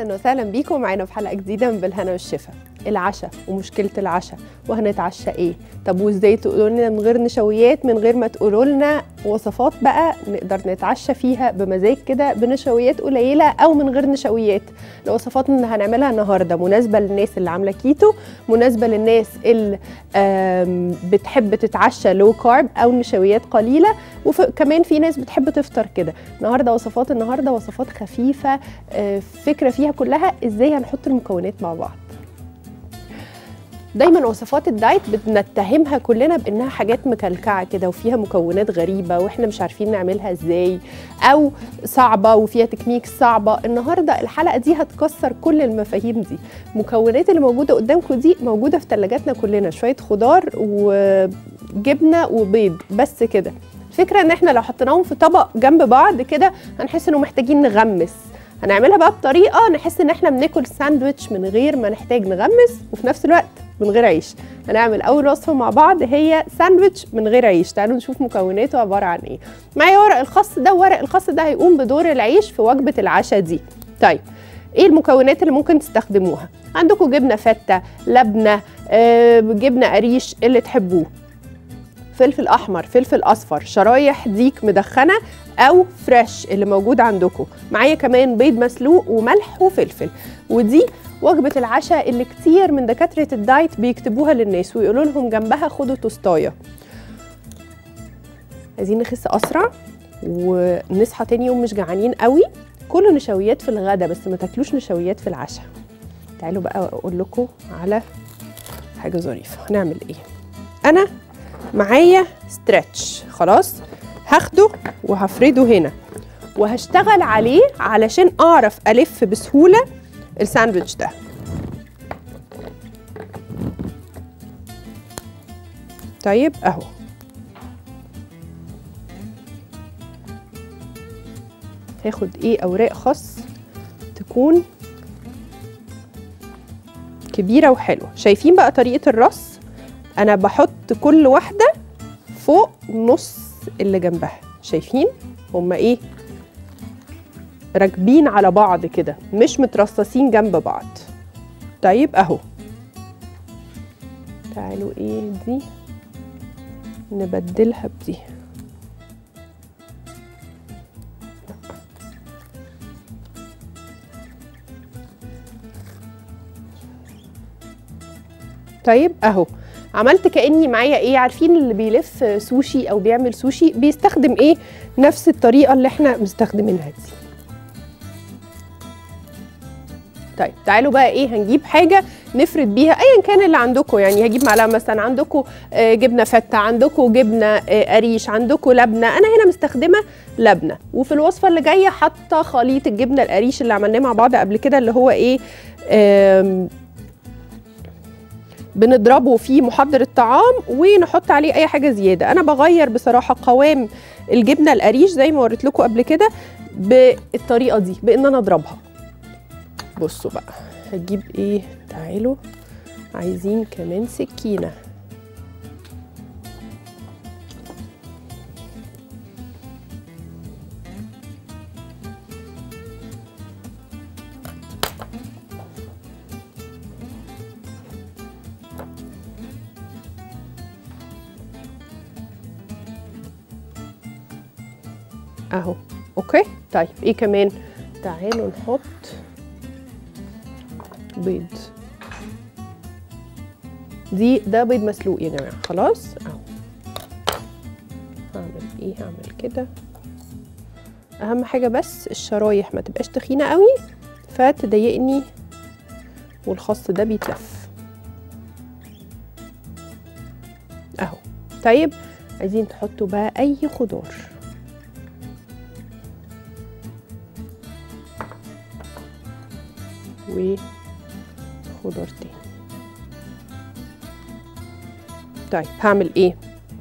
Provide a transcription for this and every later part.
اهلا وسهلا بيكم معانا في حلقه جديده من بالهنا والشفا العشاء ومشكله العشاء وهنتعشى ايه طب وازاي تقولوا لنا من غير نشويات من غير ما تقولوا لنا وصفات بقى نقدر نتعشى فيها بمزاج كده بنشويات قليله او من غير نشويات الوصفات اللي هنعملها النهارده مناسبه للناس اللي عامله كيتو مناسبه للناس اللي آم، بتحب تتعشى لو كارب او نشويات قليله وكمان في ناس بتحب تفطر كده النهارده وصفات النهارده وصفات خفيفه آه، فكره فيها كلها ازاي هنحط المكونات مع بعض دايما وصفات الدايت بنتهمها كلنا بانها حاجات مكلكعه كده وفيها مكونات غريبه واحنا مش عارفين نعملها ازاي او صعبه وفيها تكنيك صعبه النهارده الحلقه دي هتكسر كل المفاهيم دي المكونات اللي موجوده قدامكم دي موجوده في ثلاجاتنا كلنا شويه خضار وجبنه وبيض بس كده الفكره ان احنا لو حطيناهم في طبق جنب بعض كده هنحس انه محتاجين نغمس هنعملها بقى بطريقه نحس ان احنا بناكل ساندويتش من غير ما نحتاج نغمس وفي نفس الوقت من غير عيش هنعمل اول وصفه مع بعض هي ساندويتش من غير عيش تعالوا نشوف مكوناته عباره عن ايه معايا ورق الخس ده ورق الخس ده هيقوم بدور العيش في وجبه العشاء دي طيب ايه المكونات اللي ممكن تستخدموها عندكم جبنه فته لبنه آه، جبنه قريش اللي تحبوه فلفل احمر فلفل اصفر شرايح ديك مدخنه او فريش اللي موجود عندكم معايا كمان بيض مسلوق وملح وفلفل ودي وجبه العشاء اللي كتير من دكاتره الدايت بيكتبوها للناس ويقولوا لهم جنبها خدوا توستايه عايزين نخس اسرع ونصحى تاني يوم مش جعانين قوي كله نشويات في الغدا بس ما تاكلوش نشويات في العشاء تعالوا بقى اقول لكم على حاجه ظريفه هنعمل ايه انا معايا ستريتش خلاص هاخده وهفرده هنا وهشتغل عليه علشان اعرف الف بسهوله الساندوتش ده طيب اهو هاخد ايه اوراق خس تكون كبيره وحلوه شايفين بقى طريقه الرص انا بحط كل واحده فوق نص اللي جنبها شايفين هما ايه راكبين على بعض كده مش مترصصين جنب بعض طيب اهو تعالوا ايه دي نبدلها بدي طيب اهو عملت كاني معايا ايه عارفين اللي بيلف سوشي او بيعمل سوشي بيستخدم ايه نفس الطريقه اللي احنا مستخدمينها دي طيب تعالوا بقى ايه هنجيب حاجه نفرد بيها ايا كان اللي عندكم يعني هجيب معلقه مثلا عندكم آه، جبنه فته عندكم جبنه آه، قريش عندكم لبنه انا هنا مستخدمه لبنه وفي الوصفه اللي جايه حاطه خليط الجبنه القريش اللي عملناه مع بعض قبل كده اللي هو ايه آم، بنضربه في محضر الطعام ونحط عليه اي حاجه زياده انا بغير بصراحه قوام الجبنه القريش زي ما وريت لكم قبل كده بالطريقه دي بان انا اضربها بصوا بقى هجيب ايه تعالوا عايزين كمان سكينه اهو اوكي طيب ايه كمان تعالوا نحط بيض دي ده بيض مسلوق يا جماعه خلاص اهو هعمل ايه هعمل كده اهم حاجه بس الشرايح ما تبقاش تخينه قوي فتضايقني والخس ده بيتلف اهو طيب عايزين تحطوا بقى اي خضار وخضار تاني طيب هعمل ايه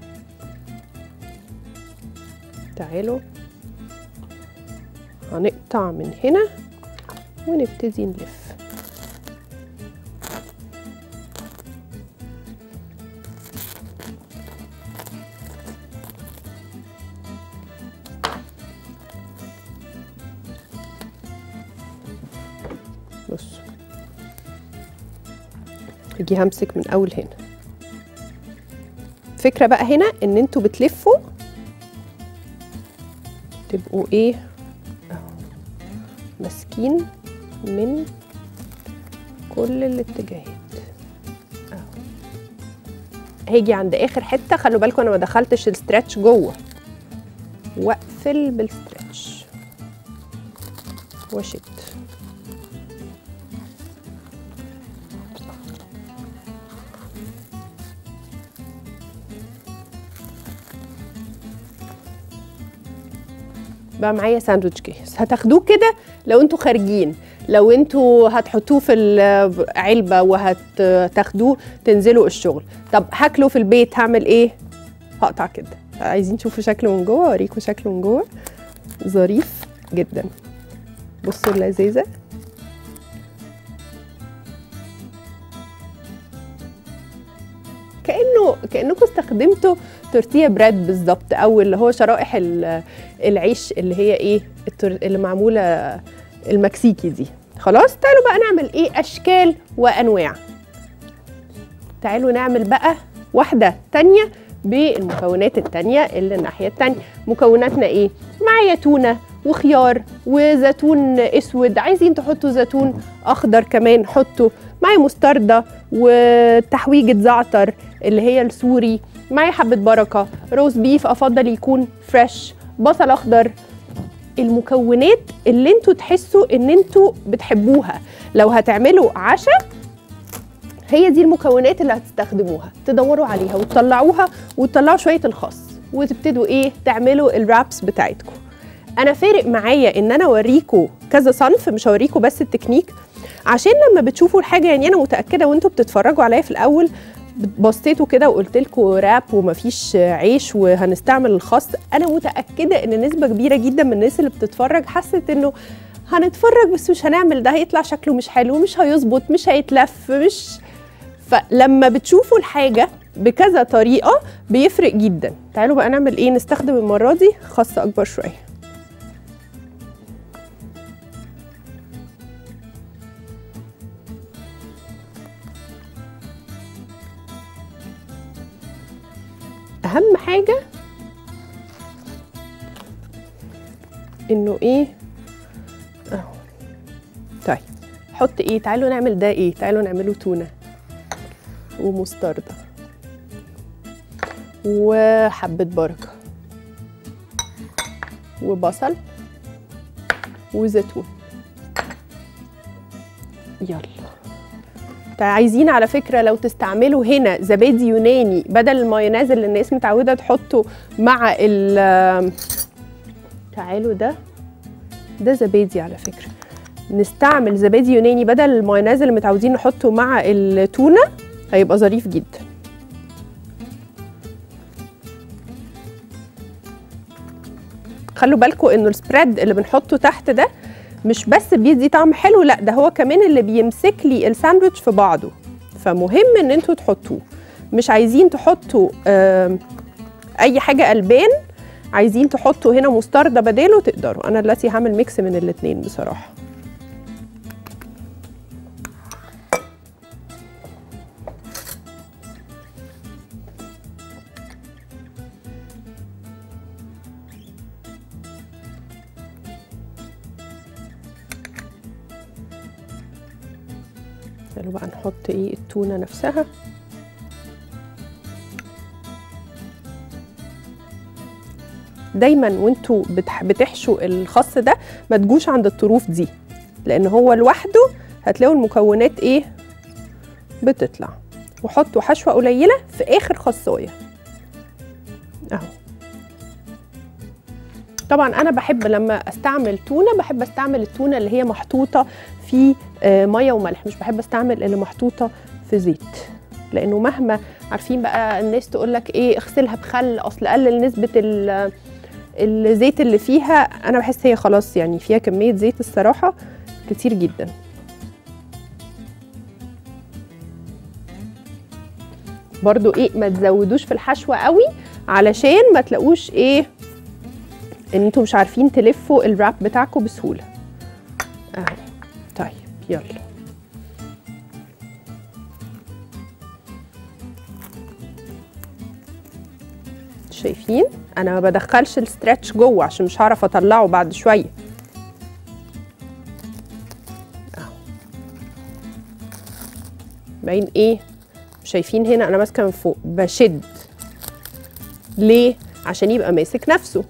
تعالوا هنقطع من هنا ونبتدي نلف اجي همسك من اول هنا فكرة بقى هنا ان انتوا بتلفوا تبقوا ايه اهو ماسكين من كل الاتجاهات اهو هاجي عند اخر حته خلوا بالكم انا ما دخلتش الستريتش جوه واقفل بالستريتش واشد بقى معايا ساندوتش جاهز هتاخدوه كده لو انتوا خارجين لو انتوا هتحطوه في العلبه وهتاخدوه تنزلوا الشغل طب هاكله في البيت هعمل ايه هقطع كده عايزين تشوفوا شكله من جوه اوريكم شكله من جوه ظريف جدا بصوا اللذيذه كانه كانكم استخدمتوا تورتيه براد بالظبط او اللي هو شرائح ال- العيش اللي هي ايه التور- اللي معموله المكسيكي دي خلاص تعالوا بقى نعمل ايه اشكال وانواع تعالوا نعمل بقى واحده تانية بالمكونات التانية اللي الناحية التانية مكوناتنا ايه معايا تونة وخيار وزيتون اسود عايزين تحطوا زيتون اخضر كمان حطوا معايا مستردة وتحويجة زعتر اللي هي السوري معايا حبة بركة روز بيف افضل يكون فريش بصل اخضر المكونات اللي انتوا تحسوا ان انتوا بتحبوها لو هتعملوا عشاء هي دي المكونات اللي هتستخدموها تدوروا عليها وتطلعوها وتطلعوا شويه الخس وتبتدوا ايه تعملوا الرابس بتاعتكم انا فارق معايا ان انا اوريكم كذا صنف مش هوريكم بس التكنيك عشان لما بتشوفوا الحاجه يعني انا متاكده وانتوا بتتفرجوا عليا في الاول بصيتوا كده وقلت لكم راب ومفيش عيش وهنستعمل الخس انا متاكده ان نسبه كبيره جدا من الناس اللي بتتفرج حست انه هنتفرج بس مش هنعمل ده هيطلع شكله مش حلو مش هيظبط مش هيتلف مش فلما بتشوفوا الحاجه بكذا طريقه بيفرق جدا تعالوا بقى نعمل ايه نستخدم المره دي خس اكبر شويه اهم حاجه انه ايه اهو طيب حط ايه تعالوا نعمل ده ايه تعالوا نعمله تونه ومستردة وحبة بركة وبصل وزيتون يلا طيب عايزين على فكرة لو تستعملوا هنا زبادي يوناني بدل المايونيز اللي الناس متعودة تحطه مع ال تعالوا ده ده زبادي على فكرة نستعمل زبادي يوناني بدل المايونيز اللي متعودين نحطه مع التونة هيبقى ظريف جدا خلوا بالكم انه السبريد اللي بنحطه تحت ده مش بس بيدي طعم حلو لا ده هو كمان اللي بيمسك لي الساندوتش في بعضه فمهم ان انتوا تحطوه مش عايزين تحطوا آم، اي حاجه البان عايزين تحطوا هنا مستردة بداله تقدروا انا دلوقتي هعمل ميكس من الاتنين بصراحه تعالوا بقى نحط ايه التونه نفسها دايما وانتوا بتح- بتحشوا الخس ده ما تجوش عند الطروف دي لان هو لوحده هتلاقوا المكونات ايه بتطلع وحطوا حشوه قليله في اخر خصايه اهو طبعا انا بحب لما استعمل تونه بحب استعمل التونه اللي هي محطوطه في آه، ميه وملح مش بحب استعمل اللي محطوطه في زيت لانه مهما عارفين بقى الناس تقول لك ايه اغسلها بخل اصل قلل نسبه ال- الزيت اللي فيها انا بحس هي خلاص يعني فيها كميه زيت الصراحه كتير جدا برضو ايه ما تزودوش في الحشوه قوي علشان ما تلاقوش ايه ان انتوا مش عارفين تلفوا الراب بتاعكم بسهوله اهو طيب يلا شايفين انا ما بدخلش الستريتش جوه عشان مش هعرف اطلعه بعد شويه أهو. باين ايه شايفين هنا انا ماسكه من فوق بشد ليه عشان يبقى ماسك نفسه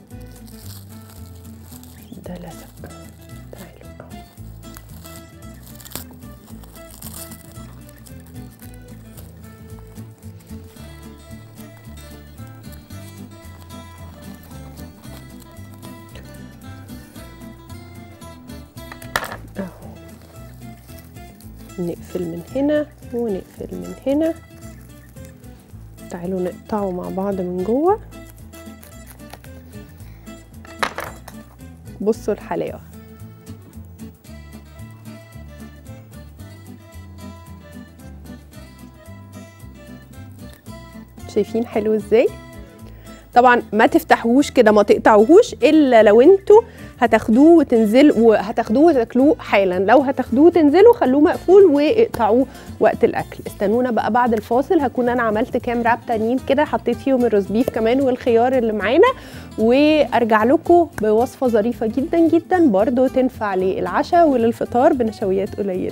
ده لزق تعالوا أهو. اهو نقفل من هنا ونقفل من هنا تعالوا نقطعه مع بعض من جوه بصوا الحلاوه شايفين حلو ازاي طبعا ما تفتحوهوش كده ما تقطعوهوش الا لو انتوا هتاخدوه وتنزل وهتاخدوه وتاكلوه حالا لو هتاخدوه وتنزلوا خلوه مقفول واقطعوه وقت الاكل استنونا بقى بعد الفاصل هكون انا عملت كام راب تانيين كده حطيت فيهم الروز بيف كمان والخيار اللي معانا وارجع لكم بوصفه ظريفه جدا جدا برضو تنفع للعشاء وللفطار بنشويات قليله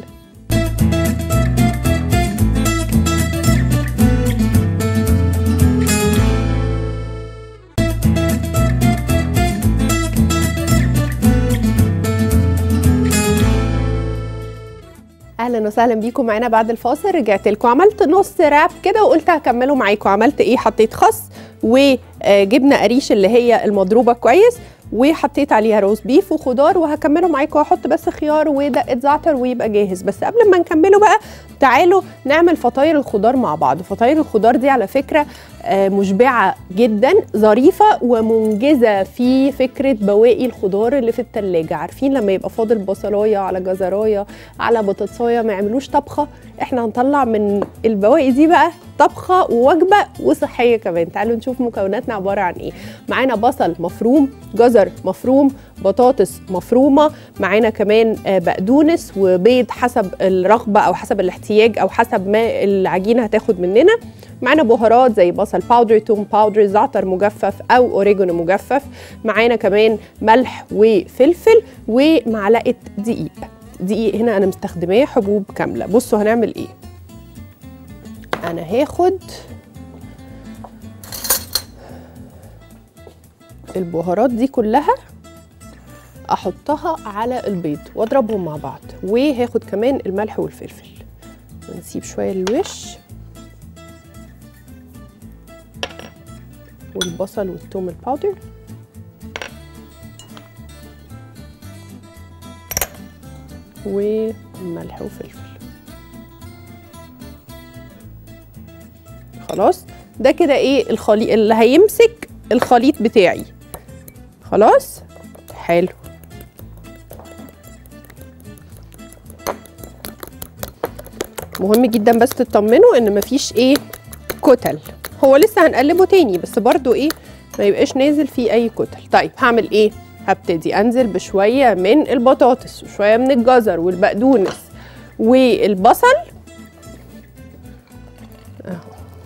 اهلا وسهلا بيكم معانا بعد الفاصل رجعت لكم عملت نص راب كده وقلت هكمله معاكم عملت ايه حطيت خس وجبنه قريش اللي هي المضروبه كويس وحطيت عليها روز بيف وخضار وهكمله معاكم واحط بس خيار ودقه زعتر ويبقى جاهز بس قبل ما نكمله بقى تعالوا نعمل فطاير الخضار مع بعض فطاير الخضار دي على فكره آه، مشبعه جدا ظريفه ومنجزه في فكره بواقي الخضار اللي في التلاجة عارفين لما يبقى فاضل بصلايه على جزرايه على بطاطسايه ما يعملوش طبخه احنا هنطلع من البواقي دي بقى طبخه ووجبه وصحيه كمان تعالوا نشوف مكوناتنا عباره عن ايه معانا بصل مفروم جزر مفروم بطاطس مفرومه معانا كمان آه، بقدونس وبيض حسب الرغبه او حسب الاحتياج او حسب ما العجينه هتاخد مننا معانا بهارات زي بصل باودر توم باودر زعتر مجفف او اوريجونو مجفف معانا كمان ملح وفلفل ومعلقه دقيق دقيق هنا انا مستخدماه حبوب كامله بصوا هنعمل ايه انا هاخد البهارات دي كلها احطها على البيض واضربهم مع بعض وهاخد كمان الملح والفلفل نسيب شويه الوش والبصل والثوم الباودر وملح وفلفل خلاص ده كده ايه الخليط اللي هيمسك الخليط بتاعي خلاص حلو مهم جدا بس تطمنوا ان مفيش ايه كتل هو لسه هنقلبه تاني بس برضو ايه ما يبقاش نازل فيه اي كتل طيب هعمل ايه هبتدي انزل بشويه من البطاطس وشويه من الجزر والبقدونس والبصل اهو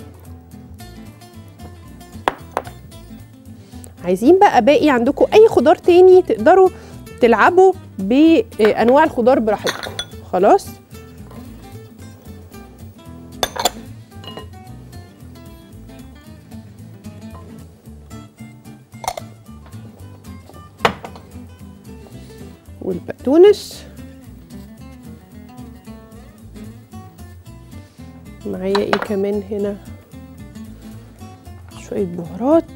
عايزين بقى باقي عندكم اي خضار تاني تقدروا تلعبوا بانواع الخضار براحتكم خلاص والبقدونس معايا ايه كمان هنا شوية بهارات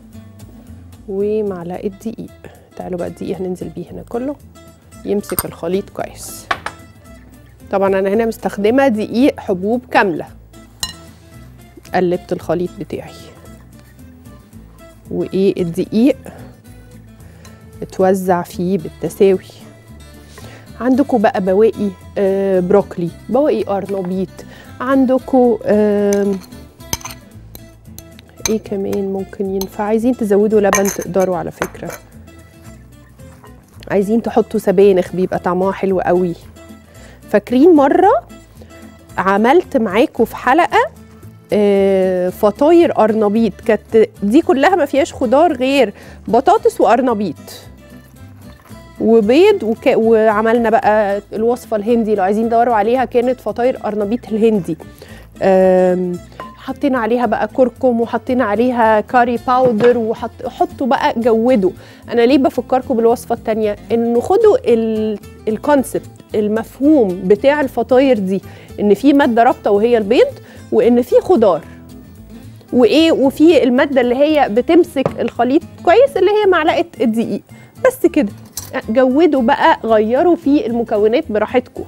ومعلقة دقيق تعالوا بقى الدقيق هننزل بيه هنا كله يمسك الخليط كويس طبعا انا هنا مستخدمة دقيق حبوب كاملة قلبت الخليط بتاعي وايه الدقيق اتوزع فيه بالتساوي عندكم بقى بواقي آه بروكلي بواقي قرنبيط عندكم آه ايه كمان ممكن ينفع عايزين تزودوا لبن تقدروا على فكرة عايزين تحطوا سبانخ بيبقى طعمها حلو قوي فاكرين مرة عملت معاكم في حلقة آه آه، فطاير قرنبيط كانت دي كلها ما فيهاش خضار غير بطاطس وقرنبيط وبيض وك... وعملنا بقى الوصفه الهندي لو عايزين تدوروا عليها كانت فطاير قرنبيط الهندي آم، حطينا عليها بقى كركم وحطينا عليها كاري باودر وحط حطوا بقى جودوا انا ليه بفكركم بالوصفه التانية انه خدوا ال... الكونسبت المفهوم بتاع الفطاير دي ان في ماده رابطه وهي البيض وان في خضار وايه وفي الماده اللي هي بتمسك الخليط كويس اللي هي معلقه الدقيق بس كده جودوا بقى غيروا في المكونات براحتكم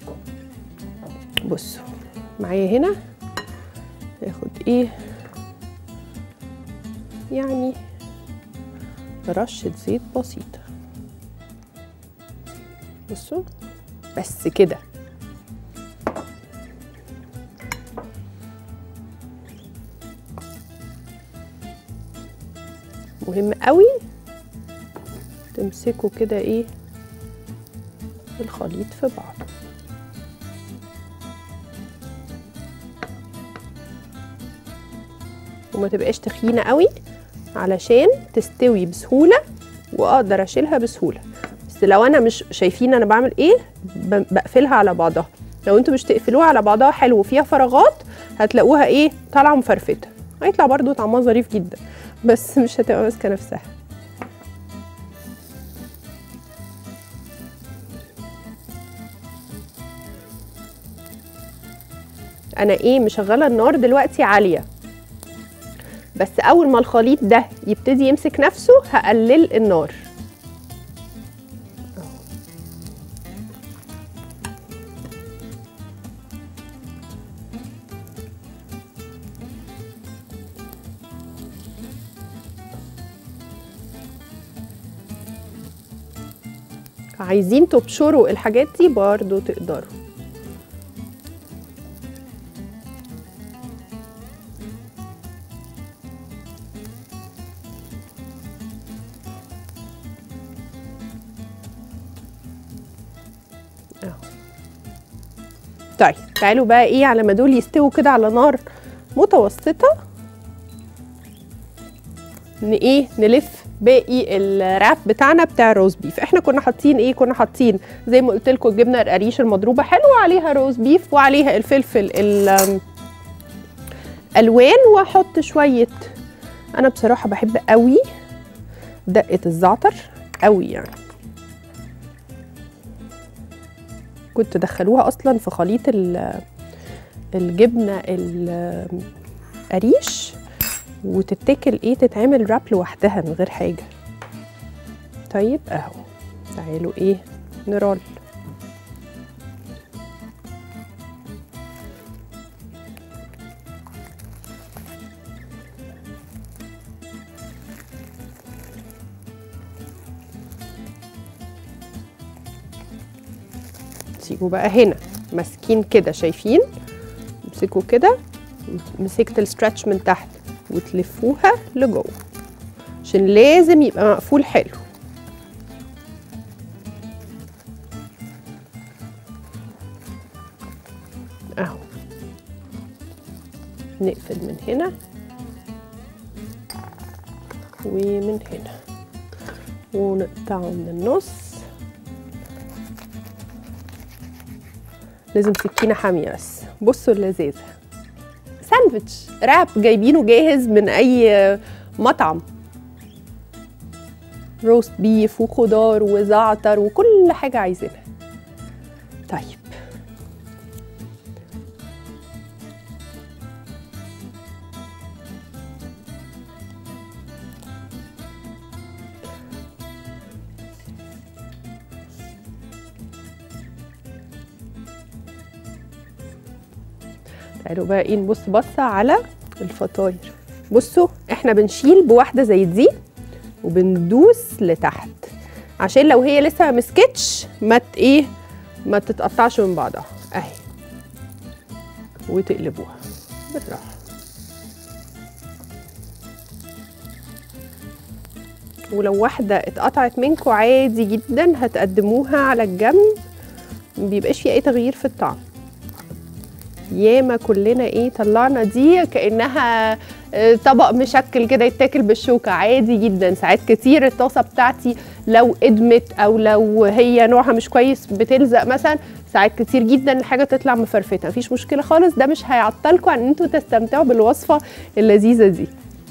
بصوا معايا هنا ناخد ايه يعني رشة زيت بسيطة بصوا بس كده مهم قوي تمسكوا كده ايه الخليط في بعض وما تبقاش تخينه قوي علشان تستوي بسهوله واقدر اشيلها بسهوله بس لو انا مش شايفين انا بعمل ايه ب- بقفلها على بعضها لو انتوا مش تقفلوها على بعضها حلو وفيها فراغات هتلاقوها ايه طالعه مفرفته هيطلع برضو طعمها ظريف جدا بس مش هتبقى ماسكه نفسها انا ايه مشغله النار دلوقتي عاليه بس اول ما الخليط ده يبتدي يمسك نفسه هقلل النار أهو. عايزين تبشروا الحاجات دي برضو تقدروا اهو طيب تعالوا بقى ايه على ما دول يستووا كده على نار متوسطة ن ايه نلف باقي الراب بتاعنا بتاع الروز بيف احنا كنا حاطين ايه كنا حاطين زي ما قلت لكم الجبنه القريش المضروبه حلوه عليها روز بيف وعليها الفلفل ال- الوان واحط شويه انا بصراحه بحب قوي دقه الزعتر قوي يعني كنت دخلوها اصلا في خليط ال- الجبنه القريش وتتاكل ايه تتعمل راب لوحدها من غير حاجه طيب اهو تعالوا ايه نرول تيجوا بقى هنا ماسكين كده شايفين امسكوا كده مسكت الستريتش من تحت وتلفوها لجوه عشان لازم يبقى مقفول حلو اهو نقفل من هنا ومن هنا ونقطعه من النص لازم سكينة حامية بس بصوا اللذاذة ساندويتش راب جايبينه جاهز من أي مطعم روست بيف وخضار وزعتر وكل حاجة عايزينها طيب تعالوا بقى ايه نبص بصة على الفطاير بصوا احنا بنشيل بواحدة زي دي وبندوس لتحت عشان لو هي لسه ما مسكتش ما ت- ايه ما تتقطعش من بعضها اهي وتقلبوها بالراحة ولو واحدة اتقطعت منكم عادي جدا هتقدموها على الجنب مبيبقاش فيه اي تغيير في الطعم ياما كلنا ايه طلعنا دي كانها آه، طبق مشكل كده يتاكل بالشوكه عادي جدا ساعات كتير الطاسه بتاعتي لو ادمت او لو هي نوعها مش كويس بتلزق مثلا ساعات كتير جدا الحاجه تطلع مفرفته مفيش مشكله خالص ده مش هيعطلكم عن ان انتوا تستمتعوا بالوصفه اللذيذه دي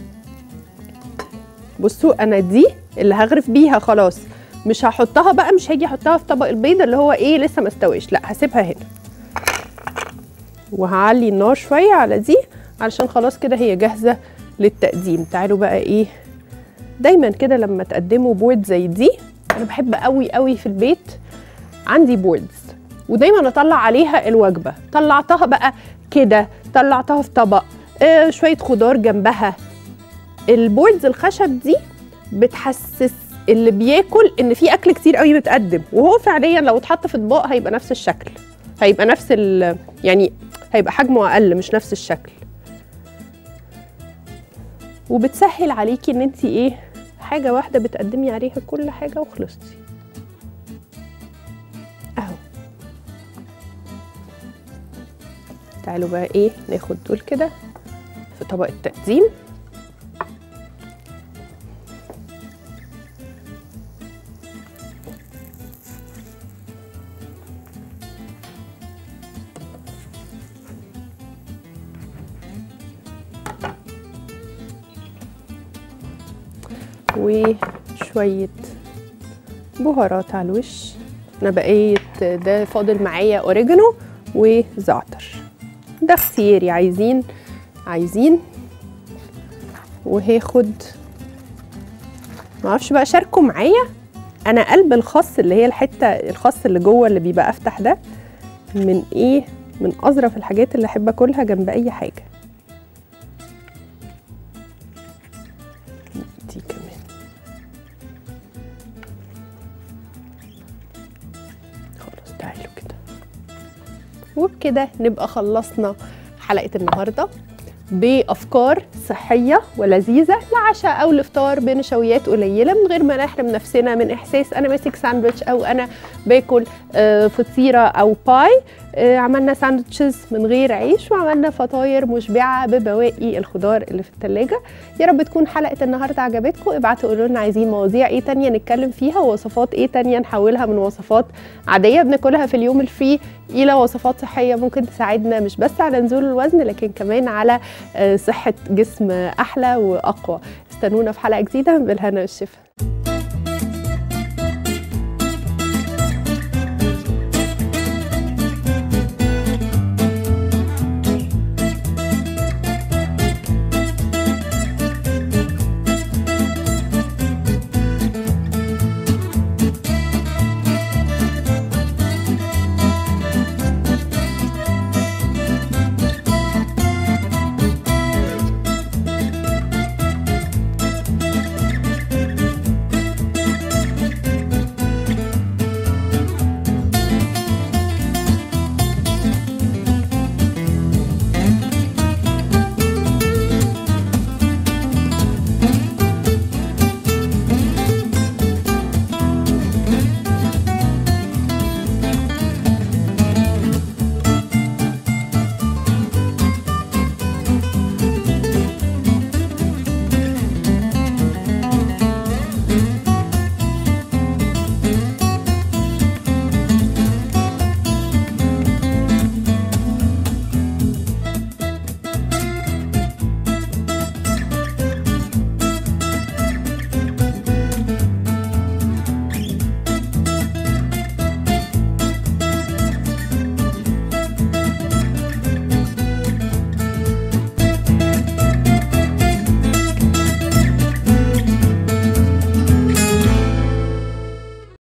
بصوا انا دي اللي هغرف بيها خلاص مش هحطها بقى مش هاجي احطها في طبق البيض اللي هو ايه لسه ما استويش لا هسيبها هنا وهعلي النار شويه على دي علشان خلاص كده هي جاهزه للتقديم تعالوا بقى ايه دايما كده لما تقدموا بورد زي دي انا بحب قوي قوي في البيت عندي بوردز ودايما اطلع عليها الوجبه طلعتها بقى كده طلعتها في طبق آه شويه خضار جنبها البوردز الخشب دي بتحسس اللي بياكل ان في اكل كتير قوي بتقدم وهو فعليا لو اتحط في اطباق هيبقى نفس الشكل هيبقى نفس ال يعني هيبقى حجمه اقل مش نفس الشكل وبتسهل عليكي ان انت ايه حاجه واحده بتقدمي عليها كل حاجه وخلصتي اهو تعالوا بقى ايه ناخد دول كده في طبق التقديم وشوية بهارات على الوش انا بقيت ده فاضل معايا اوريجانو وزعتر ده اختياري عايزين عايزين وهاخد معرفش بقى شاركوا معايا انا قلب الخس اللي هي الحته الخس اللي جوه اللي بيبقى افتح ده من ايه من اظرف الحاجات اللي احب اكلها جنب اي حاجه دي كمان خلاص تعالوا كده وبكده نبقى خلصنا حلقه النهارده بافكار صحيه ولذيذه لعشاء او لفطار بنشويات قليله من غير ما نحرم نفسنا من احساس انا ماسك ساندوتش او انا باكل آه، فطيره او باي آه، عملنا ساندوتشز من غير عيش وعملنا فطاير مشبعه ببواقي الخضار اللي في الثلاجه يا رب تكون حلقه النهارده عجبتكم ابعتوا قولوا لنا عايزين مواضيع ايه تانية نتكلم فيها ووصفات ايه تانية نحولها من وصفات عاديه بناكلها في اليوم الفري الى وصفات صحيه ممكن تساعدنا مش بس على نزول الوزن لكن كمان على آه، صحه جسم احلى واقوى استنونا في حلقه جديده من بالهنا والشفا